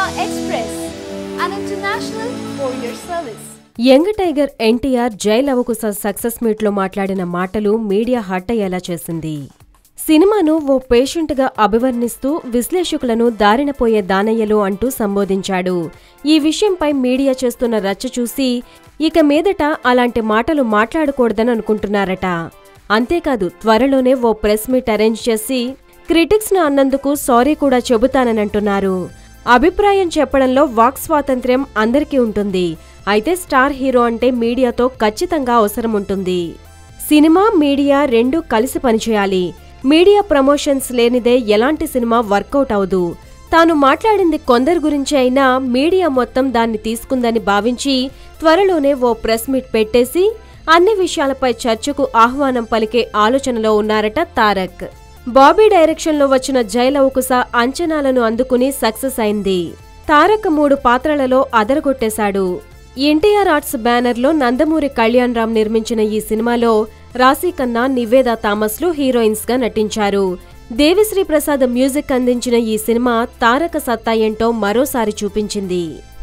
Express, an international courier service. Young tiger NTR Jai Lava Kusa success మీట్లో మాట్లాడిన మాటలు మీడియా హట్ అయ్యేలా చేసింది సినిమాను ఓ పేషెంట్గా అభివర్ణిస్తూ విశ్లేషకులను దారిన పోయే దానయ్యలు అంటూ సంబోధించాడు ఈ విషయంపై మీడియా చేస్తున్న రచ్చ చూసి ఇక మీదట అలాంటి మాటలు మాట్లాడకూడదని అనుకుంటున్నారట అంతేకాదు త్వరలోనే ఓ ప్రెస్ మీట్ అరేంజ్ చేసి క్రిటిక్స్ను అన్నందుకు సారీ కూడా చెబుతానని అంటున్నారు అభిప్రాయం చెప్పడంలో వాక్ స్వాతంత్ర్యం అందరికీ ఉంటుంది అయితే స్టార్ హీరో అంటే మీడియాతో ఖచ్చితంగా అవసరం ఉంటుంది సినిమా మీడియా రెండూ కలిసి పనిచేయాలి మీడియా ప్రమోషన్స్ లేనిదే ఎలాంటి సినిమా వర్కౌట్ అవదు తాను మాట్లాడింది కొందరి గురించి అయినా మీడియా మొత్తం దాన్ని తీసుకుందని భావించి త్వరలోనే ఓ ప్రెస్ మీట్ పెట్టేసి అన్ని విషయాలపై చర్చకు ఆహ్వానం పలికే ఆలోచనలో ఉన్నారట తారక్ బాబీ డైరెక్షన్లో వచ్చిన జైలవకుశ అంచనాలను అందుకుని సక్సెస్ అయింది తారక్ మూడు పాత్రలలో అదరగొట్టేశాడు ఎన్టీఆర్ ఆర్ట్స్ బ్యానర్లో నందమూరి కళ్యాణ్ రామ్ నిర్మించిన ఈ సినిమాలో రాశీఖన్నా నివేదా థామస్లు హీరోయిన్స్ గా నటించారు దేవిశ్రీ ప్రసాద్ మ్యూజిక్ అందించిన ఈ సినిమా తారక సత్తా ఏంటో మరోసారి చూపించింది